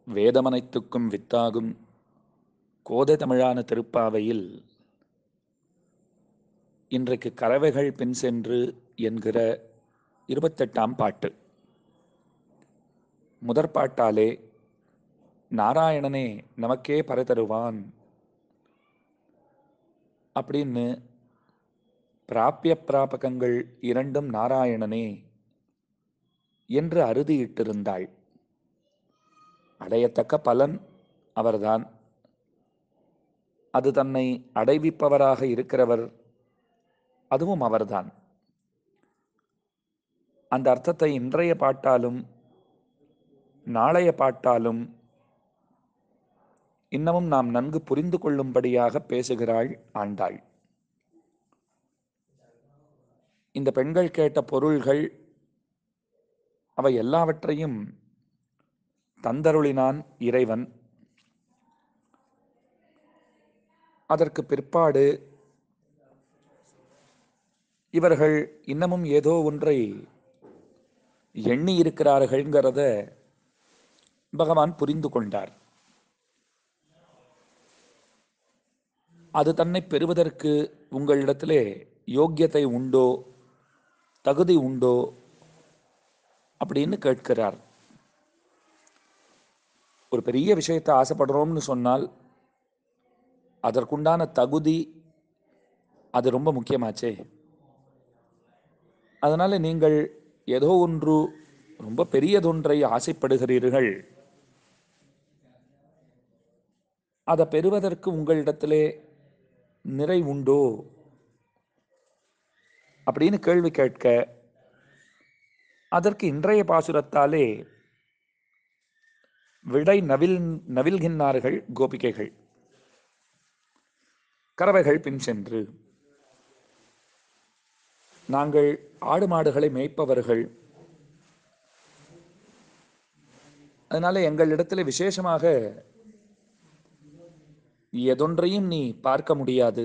வேதமனைத்துக்கும் வித்தாகும் கோதை தமிழான திருப்பாவையில் இன்றைக்கு கறவைகள் பின் சென்று என்கிற இருபத்தெட்டாம் பாட்டு முதற் பாட்டாலே நாராயணனே நமக்கே பறை தருவான் அப்படின்னு பிராப்பிய பிராபகங்கள் இரண்டும் நாராயணனே என்று அறுதியிட்டிருந்தாள் அடையத்தக்க பலன் அவர்தான் அது தன்னை அடைவிப்பவராக இருக்கிறவர் அதுவும் அவர்தான் அந்த அர்த்தத்தை இன்றைய பாட்டாலும் நாளைய பாட்டாலும் இன்னமும் நாம் நன்கு புரிந்து கொள்ளும்படியாக பேசுகிறாள் ஆண்டாள் இந்த பெண்கள் கேட்ட பொருள்கள் அவை எல்லாவற்றையும் தந்தருளினான் இறைவன் அதற்கு பிற்பாடு இவர்கள் இன்னமும் ஏதோ ஒன்றை எண்ணி இருக்கிறார்கள்ங்கிறத பகவான் புரிந்து கொண்டார் அது தன்னை பெறுவதற்கு உங்களிடத்திலே யோக்கியத்தை உண்டோ தகுதி உண்டோ அப்படின்னு கேட்கிறார் ஒரு பெரிய விஷயத்தை ஆசைப்படுறோம்னு சொன்னால் அதற்குண்டான தகுதி அது ரொம்ப முக்கியமாச்சே அதனால நீங்கள் ஏதோ ஒன்று ரொம்ப பெரியதொன்றை ஆசைப்படுகிறீர்கள் அதை பெறுவதற்கு உங்களிடத்திலே நிறை உண்டோ அப்படின்னு கேள்வி கேட்க அதற்கு இன்றைய பாசுரத்தாலே விடை நவில் நவில்கின்றார்கள் கோபிகைகள் கறவைகள் பின் சென்று நாங்கள் ஆடு மாடுகளை மேய்ப்பவர்கள் அதனால எங்களிடத்தில் விசேஷமாக எதொன்றையும் நீ பார்க்க முடியாது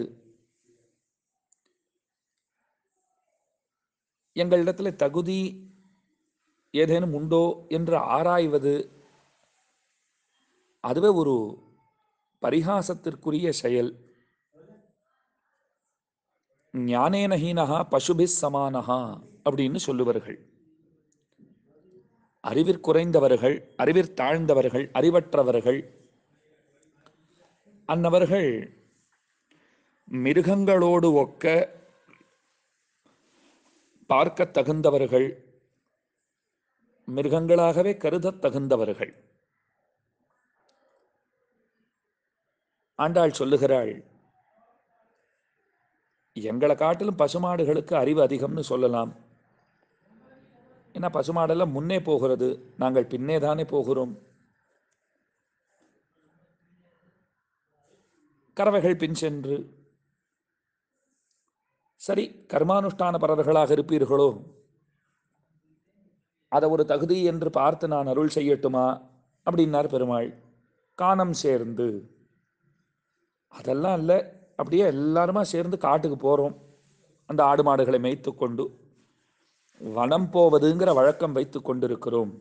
எங்களிடத்தில் தகுதி ஏதேனும் உண்டோ என்று ஆராய்வது அதுவே ஒரு பரிகாசத்திற்குரிய செயல் ஞானேனஹீனஹா பசுபிஸ் சமானஹா அப்படின்னு சொல்லுவார்கள் அறிவிற் குறைந்தவர்கள் அறிவிற் தாழ்ந்தவர்கள் அறிவற்றவர்கள் அன்னவர்கள் மிருகங்களோடு ஒக்க பார்க்க தகுந்தவர்கள் மிருகங்களாகவே கருதத் தகுந்தவர்கள் ஆண்டாள் சொல்லுகிறாள் எங்களை காட்டிலும் பசுமாடுகளுக்கு அறிவு அதிகம்னு சொல்லலாம் ஏன்னா பசுமாடெல்லாம் முன்னே போகிறது நாங்கள் பின்னே தானே போகிறோம் கறவைகள் பின் சென்று சரி கர்மானுஷ்டான பரர்களாக இருப்பீர்களோ அதை ஒரு தகுதி என்று பார்த்து நான் அருள் செய்யட்டுமா அப்படின்னார் பெருமாள் காணம் சேர்ந்து அதெல்லாம் இல்லை அப்படியே எல்லாருமா சேர்ந்து காட்டுக்கு போகிறோம் அந்த ஆடு மாடுகளை மேய்த்து கொண்டு வனம் போவதுங்கிற வழக்கம் வைத்து கொண்டிருக்கிறோம்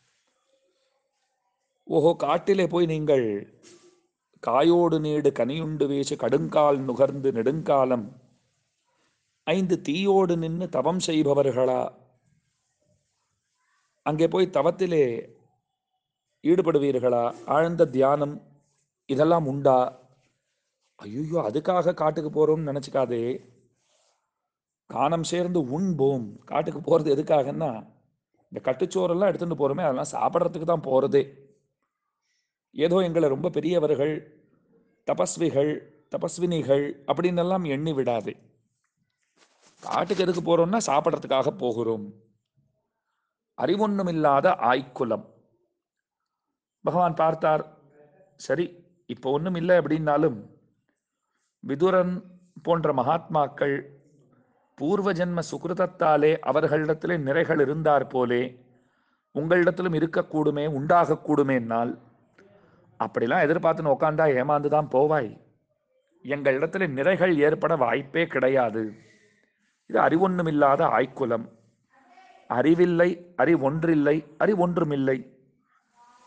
ஓஹோ காட்டிலே போய் நீங்கள் காயோடு நீடு கனியுண்டு வீசு கடுங்கால் நுகர்ந்து நெடுங்காலம் ஐந்து தீயோடு நின்று தவம் செய்பவர்களா அங்கே போய் தவத்திலே ஈடுபடுவீர்களா ஆழ்ந்த தியானம் இதெல்லாம் உண்டா ஐயோ அதுக்காக காட்டுக்கு போறோம்னு நினைச்சுக்காதே காணம் சேர்ந்து உண்போம் காட்டுக்கு போறது எதுக்காகன்னா இந்த கட்டுச்சோறெல்லாம் எடுத்துட்டு போறோமே அதெல்லாம் சாப்பிட்றதுக்கு தான் போறதே ஏதோ எங்களை ரொம்ப பெரியவர்கள் தபஸ்விகள் தபஸ்வினிகள் அப்படின்னு எல்லாம் எண்ணி விடாதே காட்டுக்கு எதுக்கு போறோம்னா சாப்பிட்றதுக்காக போகிறோம் அறிவொன்னும் இல்லாத ஆய்க்குலம் பகவான் பார்த்தார் சரி இப்போ ஒன்றும் இல்லை அப்படின்னாலும் விதுரன் போன்ற மகாத்மாக்கள் பூர்வ ஜென்ம சுகிருதத்தாலே அவர்களிடத்திலே நிறைகள் இருந்தார் போலே உங்களிடத்திலும் இருக்கக்கூடுமே உண்டாகக்கூடுமேனால் அப்படிலாம் எதிர்பார்த்துன்னு உட்காந்தா ஏமாந்து தான் போவாய் எங்களிடத்தில் நிறைகள் ஏற்பட வாய்ப்பே கிடையாது இது அறிவொன்றுமில்லாத ஆய்க்குலம் அறிவில்லை அறிவொன்றில்லை அறிவொன்றுமில்லை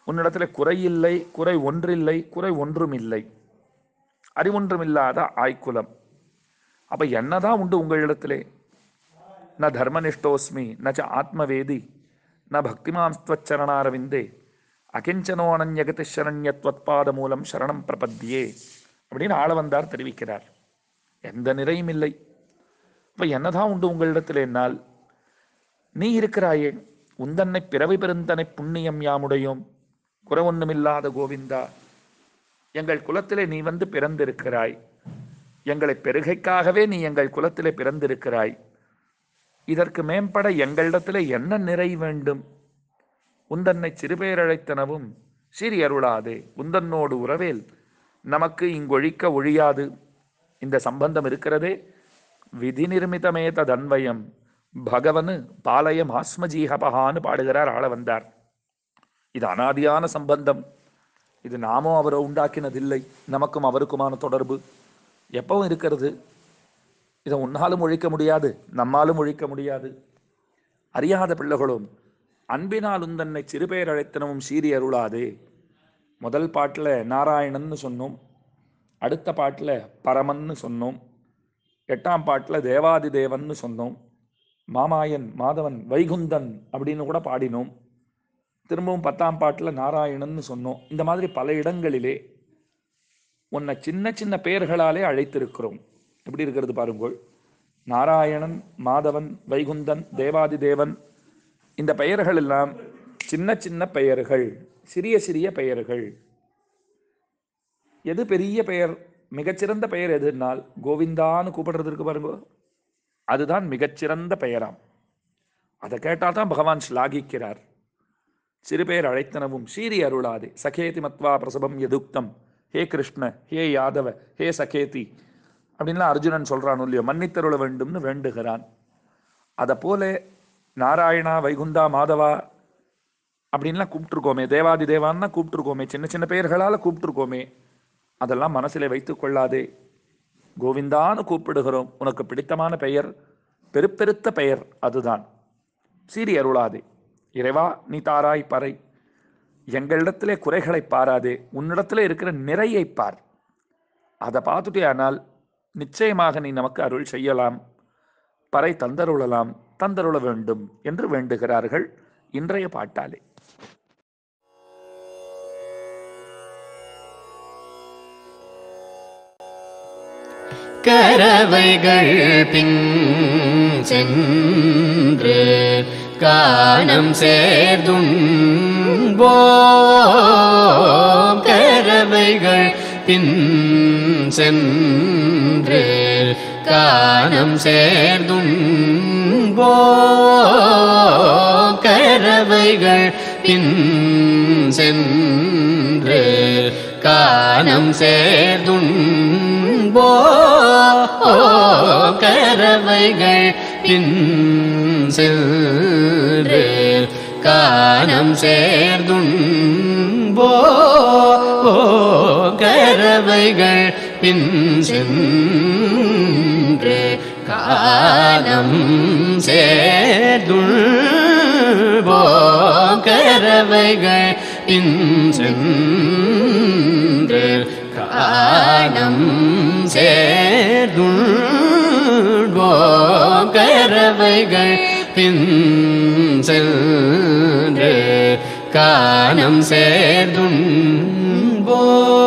உன்னிடத்துல குறையில்லை குறை ஒன்றில்லை குறை ஒன்றும் இல்லை அறிவொன்றுமில்லாத ஆய்க்குலம் அப்ப என்னதான் உண்டு உங்களிடத்திலே ந தர்மனிஷ்டோஸ்மி ந ச ஆத்மவேதி ந பக்திமாம்ஸ்துவச்சரணாரவிந்தே அகிஞ்சனோ அனன்யகதி சரண்யத்வத்பாத மூலம் சரணம் பிரபத்தியே அப்படின்னு ஆளவந்தார் தெரிவிக்கிறார் எந்த நிறையும் இல்லை அப்ப என்னதான் உண்டு உங்களிடத்தில் என்னால் நீ இருக்கிறாயே உந்தன்னை பிறவி பெருந்தனை புண்ணியம் யாமுடையோம் குறை ஒண்ணுமில்லாத கோவிந்தா எங்கள் குலத்திலே நீ வந்து பிறந்திருக்கிறாய் எங்களை பெருகைக்காகவே நீ எங்கள் குலத்திலே பிறந்திருக்கிறாய் இதற்கு மேம்பட எங்களிடத்திலே என்ன நிறை வேண்டும் உந்தன்னை சிறுபேரழைத்தனவும் சீரி அருளாதே உந்தன்னோடு உறவேல் நமக்கு இங்கொழிக்க ஒழியாது இந்த சம்பந்தம் இருக்கிறதே விதி நிர்மிதமே ததன்வயம் பகவனு பாலயம் ஆஸ்மஜீகபகான்னு பாடுகிறார் ஆள வந்தார் இது அனாதியான சம்பந்தம் இது நாமும் அவரை உண்டாக்கினதில்லை நமக்கும் அவருக்குமான தொடர்பு எப்பவும் இருக்கிறது இதை உன்னாலும் ஒழிக்க முடியாது நம்மாலும் ஒழிக்க முடியாது அறியாத பிள்ளைகளும் அன்பினால் உந்தன்னை சிறுபேர் அழைத்தனமும் சீறி அருளாதே முதல் பாட்டில் நாராயணன்னு சொன்னோம் அடுத்த பாட்டில் பரமன்னு சொன்னோம் எட்டாம் பாட்டில் தேவாதி தேவன்னு சொன்னோம் மாமாயன் மாதவன் வைகுந்தன் அப்படின்னு கூட பாடினோம் திரும்பவும் பத்தாம் பாட்டில் நாராயணன்னு சொன்னோம் இந்த மாதிரி பல இடங்களிலே உன்னை சின்ன சின்ன பெயர்களாலே அழைத்திருக்கிறோம் எப்படி இருக்கிறது பாருங்கள் நாராயணன் மாதவன் வைகுந்தன் தேவாதி தேவன் இந்த பெயர்கள் எல்லாம் சின்ன சின்ன பெயர்கள் சிறிய சிறிய பெயர்கள் எது பெரிய பெயர் மிகச்சிறந்த பெயர் எதுனால் கோவிந்தான்னு கூப்பிடுறது இருக்கு பாருங்க அதுதான் மிகச்சிறந்த பெயராம் அதை கேட்டால் தான் பகவான் ஸ்லாகிக்கிறார் சிறுபேர் அழைத்தனவும் சீரி அருளாதே சகேதி மத்வா பிரசவம் எதுக்தம் ஹே கிருஷ்ண ஹே யாதவ ஹே சகேதி அப்படின்லாம் அர்ஜுனன் சொல்றான் இல்லையோ மன்னித்தருள வேண்டும்னு வேண்டுகிறான் அதை போல நாராயணா வைகுந்தா மாதவா அப்படின்லாம் கூப்பிட்டுருக்கோமே தேவாதி தேவான்னா கூப்பிட்டுருக்கோமே சின்ன சின்ன பெயர்களால் கூப்பிட்டுருக்கோமே அதெல்லாம் மனசிலே வைத்துக் கொள்ளாதே கோவிந்தான்னு கூப்பிடுகிறோம் உனக்கு பிடித்தமான பெயர் பெருப்பெருத்த பெயர் அதுதான் சீரி அருளாதே இறைவா நீ தாராய் பறை எங்களிடத்திலே குறைகளை பாராதே உன்னிடத்திலே இருக்கிற நிறையை பார் அதை பார்த்துட்டே ஆனால் நிச்சயமாக நீ நமக்கு அருள் செய்யலாம் பறை தந்தருளலாம் தந்தருள வேண்டும் என்று வேண்டுகிறார்கள் இன்றைய பாட்டாலே கரவைகள் பின் சென்று காணம் சேர்தும்போம் கரவைகள் பின் சென்று காணம் சேர்தும்போம் கரவைகள் பின் சென்று காணம் சேர்துன்போ கரவைகள் பின் சென்று காணம் சேர்துன்போ கரவைகள் பின் சென்று காணம் சேர்துன்போ கரவைகள் பின் சென்று காணம் சேர்துன்போ கரவைகள் பின் சென்று காணம் சேர்துன்போ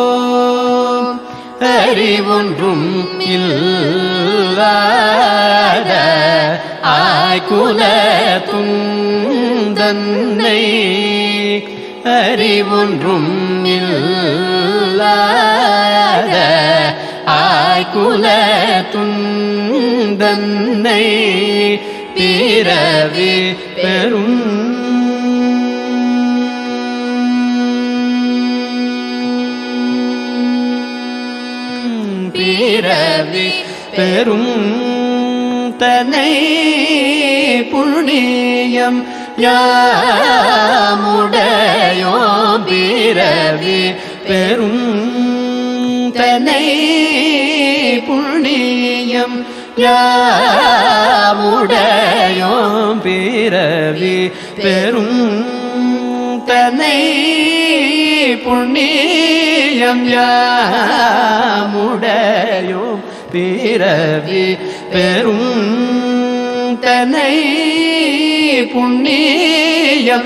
அறிவொன்றும் இல்லாத ஆய்குல துந்தன்னை அறிவொன்றும் இல்லாத ஆய்குல துந்தன்னை பிறவி பெரும் பிறவி பெரும் தனை புண்ணியம் யாமுடையோ பிறவி பெரும் தனை புண்ணியம் யாமுடையோ பிறவி பெரும் தனை புண்ணியம் யாமுடையோம் பிறவி பெரும் தனை புண்ணியம்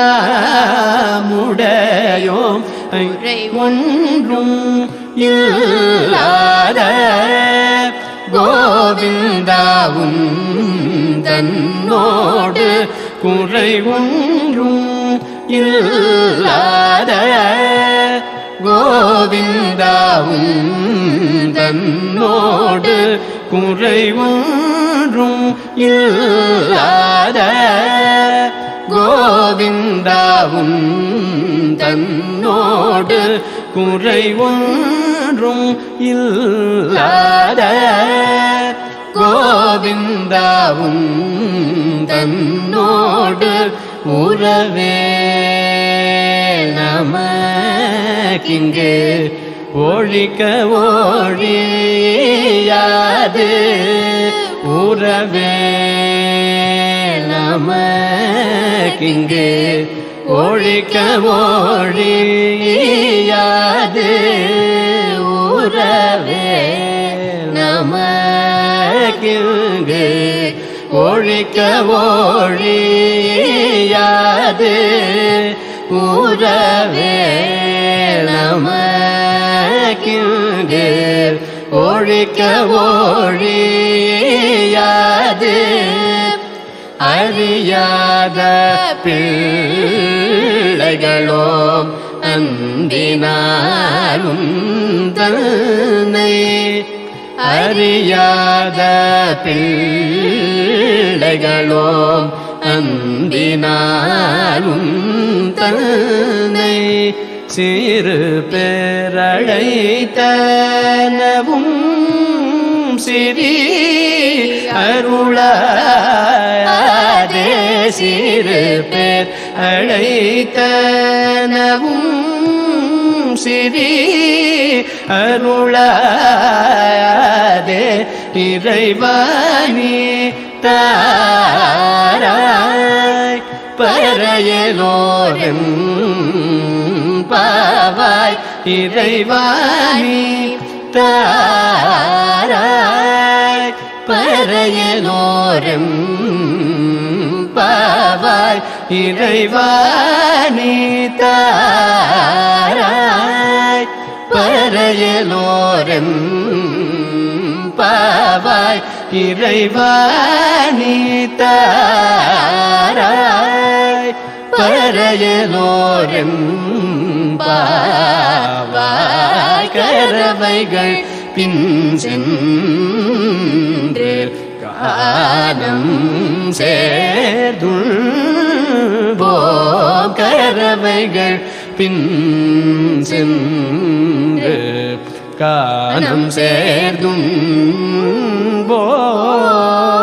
யாமுடையோம் குறை ஒன்றும் இல்லாத கோவிந்தாவும் தன்னோடு குறை ஒன்றும் இல்லாத கோவிந்தாவும் தன்னோடு குறை ஒன்றும் இல்லாத கோவிந்தாவும் தன்னோடு குறை ஒன்றும் இல்லாத கோவிந்தாவும் தன்னோடு உறவே நமக்கிங்கு ஒழிக்க ஒழியாது உறவே நமக்கிங்கு ஒழிக்க ஒழியாது உறவே நமக்கிங்கு ஒழிக்க ஒழியாது உறவே நமக்கிங்கு ஒழிக்க ஒழியாது அறியாத பிள்ளைகளோம் அன்பினாலும் தன்னை அறியாத பிள்ளைகளோம் அன்பினாலும் தன்னை சிறு பேரழைத்தனவும் சிறி அருளாதே சிறு பேர் அழைத்தனவும் சிறி அருளாதே இறைவாணி தாராய் பறையலோரும் பாவாய் இறைவாணி தாராய் பறையலோரும் பாவாய் இறைவாணி தாராய் பறையலோரும் பாவாய் இறைவாணி தாராய் பறையலோரும் பாவாய் கரவைகள் பின் சென்று காலம் சேர்துள்போ கரவைகள் பின் சென்று காலம் சேர்தும் போ